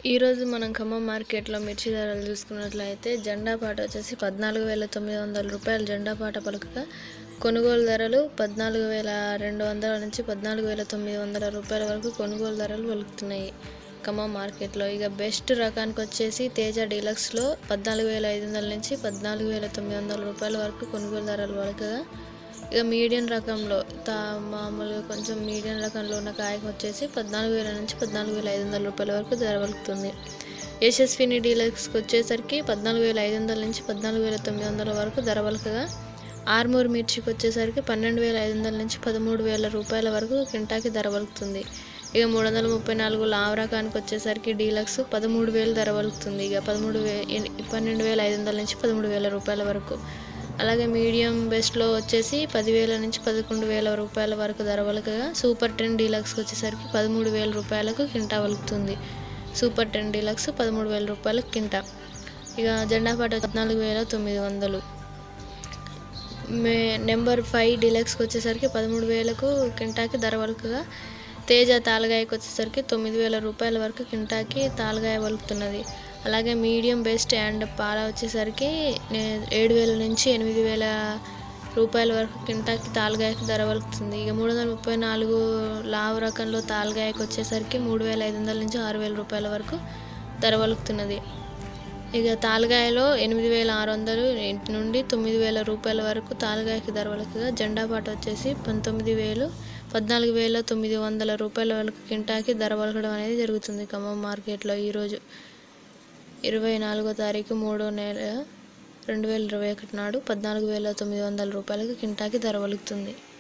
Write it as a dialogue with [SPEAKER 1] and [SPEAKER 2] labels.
[SPEAKER 1] ఈరోజు మనం ఖమ్మం మార్కెట్లో మిర్చి ధరలు చూసుకున్నట్లయితే జెండా పాట వచ్చేసి పద్నాలుగు వేల తొమ్మిది వందల రూపాయలు జెండా పాట పలుకగా కొనుగోలు ధరలు పద్నాలుగు వేల రెండు వందల నుంచి పద్నాలుగు వేల తొమ్మిది వందల రూపాయల వరకు కొనుగోలు ధరలు పలుకుతున్నాయి ఖమ్మం మార్కెట్లో ఇక బెస్ట్ రకానికి వచ్చేసి తేజ డీలక్స్లో పద్నాలుగు వేల ఐదు వందల నుంచి పద్నాలుగు వేల తొమ్మిది వందల రూపాయల వరకు కొనుగోలు ధరలు పలకగా ఇక మీడియం రకంలో తా మామూలుగా కొంచెం మీడియం రకంలో ఉన్న కాయకు వచ్చేసి పద్నాలుగు వేల నుంచి పద్నాలుగు వేల ఐదు వందల రూపాయల వరకు ధర పలుకుతుంది యశస్విని డీలక్స్కి వచ్చేసరికి పద్నాలుగు వేల ఐదు వందల నుంచి పద్నాలుగు వేల తొమ్మిది వందల వరకు ధర పలకగా ఆర్మూర్ మిర్చికి వచ్చేసరికి పన్నెండు వేల ఐదు వందల నుంచి పదమూడు వేల రూపాయల వరకు కింటాకి ధర పలుకుతుంది ఇక మూడు వందల ముప్పై నాలుగు లావ్ రకానికి వచ్చేసరికి డీలక్స్ పదమూడు వేలు ధర పలుకుతుంది ఇక పదమూడు వే పన్నెండు వేల ఐదు వందల నుంచి పదమూడు వేల రూపాయల వరకు అలాగే మీడియం బెస్ట్లో వచ్చేసి పదివేల నుంచి పదకొండు వేల రూపాయల వరకు ధర పలకగా సూపర్ టెన్ డీలక్స్కి వచ్చేసరికి పదమూడు వేల రూపాయలకు కింటా పలుకుతుంది సూపర్ టెన్ డీలక్స్ పదమూడు వేల రూపాయలకు కింటా ఇక జెండా పాట పద్నాలుగు వేల తొమ్మిది వందలు మే నెంబర్ ఫైవ్ డీలక్స్కి వచ్చేసరికి పదమూడు వేలకు కింటాకి ధర పలుకగా తేజ తాలగాయకి వచ్చేసరికి తొమ్మిది వేల రూపాయల వరకు కింటాకి తాలగాయ పలుకుతున్నది అలాగే మీడియం బెస్ట్ అండ్ పాల వచ్చేసరికి ఏడు వేల నుంచి ఎనిమిది వేల రూపాయల వరకు కింటాకి తాలగాయకి ధర పలుకుతుంది ఇక మూడు వందల ముప్పై నాలుగు లావు రకంలో తాలగాయకి వచ్చేసరికి మూడు వేల ఐదు వందల నుంచి ఆరు వేల రూపాయల వరకు ధర పలుకుతున్నది ఇక తాలగాయలో ఎనిమిది వేల ఆరు వందలు నుండి తొమ్మిది వేల రూపాయల వరకు తాలగాయకి ధర పలకగా జెండా పాట వచ్చేసి పంతొమ్మిది వేలు పద్నాలుగు వేల తొమ్మిది వందల రూపాయల వరకు కింటాకి ధర పలకడం అనేది జరుగుతుంది ఖమ్మం మార్కెట్లో ఈరోజు ఇరవై నాలుగో తారీఖు మూడో నెల రెండు వేల ఇరవై ఒకటి నాడు పద్నాలుగు వేల తొమ్మిది వందల రూపాయలకు కింటాకి ధర పలుకుతుంది